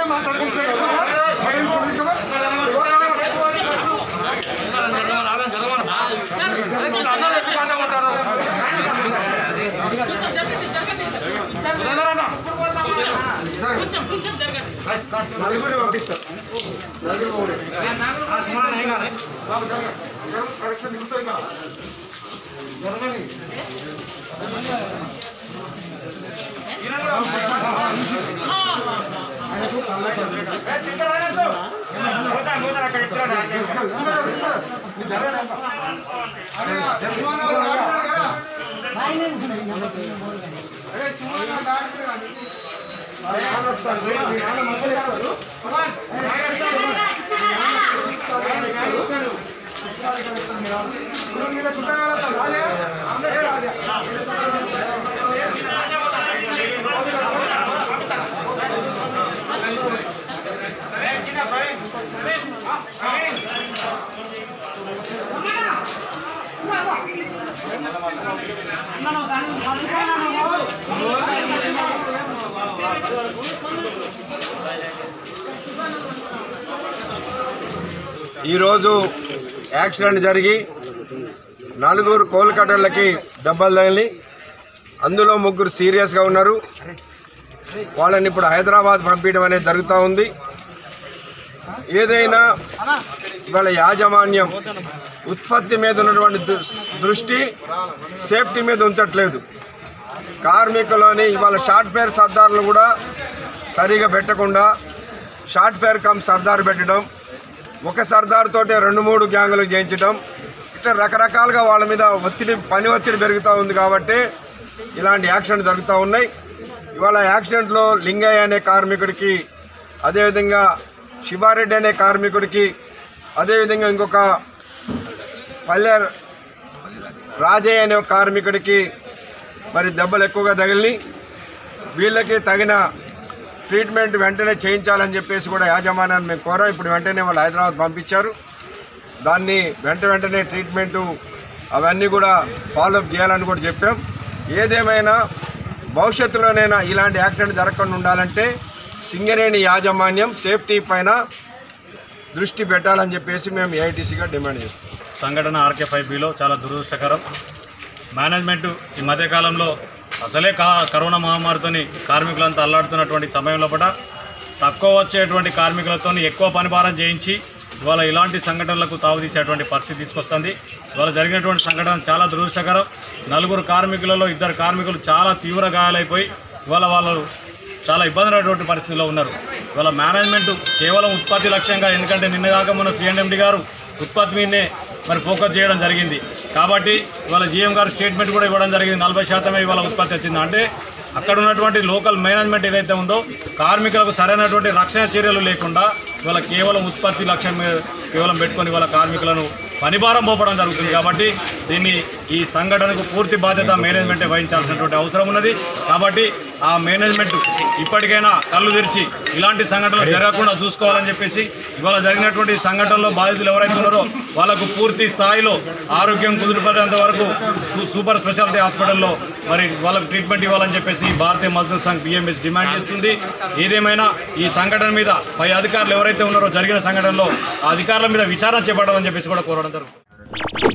కొంచెం కొంచెం జరగండి నలుగురు పంపిస్తారు నలుగురు ఈరోజు యాక్సిడెంట్ జరిగి నలుగురు కోల్కటర్లకి దెబ్బలు తగిలి అందులో ముగ్గురు సీరియస్గా ఉన్నారు వాళ్ళని ఇప్పుడు హైదరాబాద్ పంపించడం అనేది జరుగుతూ ఉంది ఏదైనా ఇవాళ యాజమాన్యం ఉత్పత్తి మీద ఉన్నటువంటి దృ- దృష్టి సేఫ్టీ మీద ఉంచట్లేదు కార్మికులని ఇవాళ షార్ట్ ఫేర్ సర్దార్లు కూడా సరిగా పెట్టకుండా షార్ట్ ఫేర్ కమ్ సర్దార్ పెట్టడం ఒక సర్దార్ తోటే రెండు మూడు గ్యాంగులు చేయించడం ఇట్లా రకరకాలుగా వాళ్ళ మీద ఒత్తిడి పని ఒత్తిడి పెరుగుతూ ఉంది కాబట్టి ఇలాంటి యాక్సిడెంట్ జరుగుతూ ఉన్నాయి ఇవాళ యాక్సిడెంట్లో లింగయ్య అనే కార్మికుడికి అదేవిధంగా శివారెడ్డి అనే కార్మికుడికి అదేవిధంగా ఇంకొక పల్లె రాజయ్య అనే ఒక కార్మికుడికి మరి దెబ్బలు ఎక్కువగా తగిలి వీళ్ళకి తగిన ట్రీట్మెంట్ వెంటనే చేయించాలని చెప్పేసి కూడా యాజమాన్యాన్ని మేము కోరాం ఇప్పుడు వెంటనే వాళ్ళు హైదరాబాద్ పంపించారు దాన్ని వెంట వెంటనే ట్రీట్మెంటు అవన్నీ కూడా ఫాలోఅప్ చేయాలని కూడా చెప్పాం ఏదేమైనా భవిష్యత్తులోనైనా ఇలాంటి యాక్సిడెంట్ జరగకుండా ఉండాలంటే సింగరేణి యాజమాన్యం సేఫ్టీ పైన దృష్టి పెట్టాలని చెప్పేసి మేము ఏఐటీసీగా డిమాండ్ చేస్తాం సంఘటన ఆర్కే ఫైవ్ బిలో చాలా దురదృష్టకరం మేనేజ్మెంట్ ఈ మధ్యకాలంలో అసలే కా కరోనా మహమ్మారితోని కార్మికులంతా అల్లాడుతున్నటువంటి సమయంలో పట తక్కువ వచ్చేటువంటి కార్మికులతో ఎక్కువ పనిభారం చేయించి ఇవాళ ఇలాంటి సంఘటనలకు తావుతీసేటువంటి పరిస్థితి తీసుకొస్తుంది ఇవాళ జరిగినటువంటి సంఘటన చాలా దురదృష్టకరం నలుగురు కార్మికులలో ఇద్దరు కార్మికులు చాలా తీవ్ర గాయాలైపోయి ఇవాళ వాళ్ళు చాలా ఇబ్బందులైనటువంటి పరిస్థితిలో ఉన్నారు ఇవాళ మేనేజ్మెంట్ కేవలం ఉత్పత్తి లక్ష్యంగా ఎందుకంటే నిన్న కాక మన సిఎండి గారు ఉత్పత్తి మీదనే మరి ఫోకస్ చేయడం జరిగింది కాబట్టి ఇవాళ జీఎం గారు స్టేట్మెంట్ కూడా ఇవ్వడం జరిగింది నలభై శాతమే ఇవాళ ఉత్పత్తి వచ్చింది అంటే అక్కడ ఉన్నటువంటి లోకల్ మేనేజ్మెంట్ ఏదైతే ఉందో కార్మికులకు సరైనటువంటి రక్షణ చర్యలు లేకుండా ఇవాళ కేవలం ఉత్పత్తి లక్ష్యం మీద కేవలం పెట్టుకొని ఇవాళ కార్మికులను పనిభారం మోపడం జరుగుతుంది కాబట్టి దీన్ని ఈ సంఘటనకు పూర్తి బాధ్యత మేనేజ్మెంటే వహించాల్సినటువంటి అవసరం ఉన్నది కాబట్టి ఆ మేనేజ్మెంట్ ఇప్పటికైనా కళ్ళు తెరిచి ఇలాంటి సంఘటనలు జరగకుండా చూసుకోవాలని చెప్పేసి ఇవాళ జరిగినటువంటి సంఘటనలో బాధితులు ఎవరైతే ఉన్నారో వాళ్ళకు పూర్తి స్థాయిలో ఆరోగ్యం కుదురుపడేంత వరకు సూ- సూపర్ స్పెషాలిటీ హాస్పిటల్లో మరి వాళ్ళకు ట్రీట్మెంట్ ఇవ్వాలని చెప్పేసి భారతీయ మజ్దూర్ సంఘ్ బిఎంఎస్ డిమాండ్ చేస్తుంది ఏదేమైనా ఈ సంఘటన మీద పై అధికారులు ఎవరైతే ఉన్నారో జరిగిన సంఘటనలో ఆ అధికారుల మీద విచారణ చేపట్టాలని చెప్పేసి కూడా కోరడం జరుగుతుంది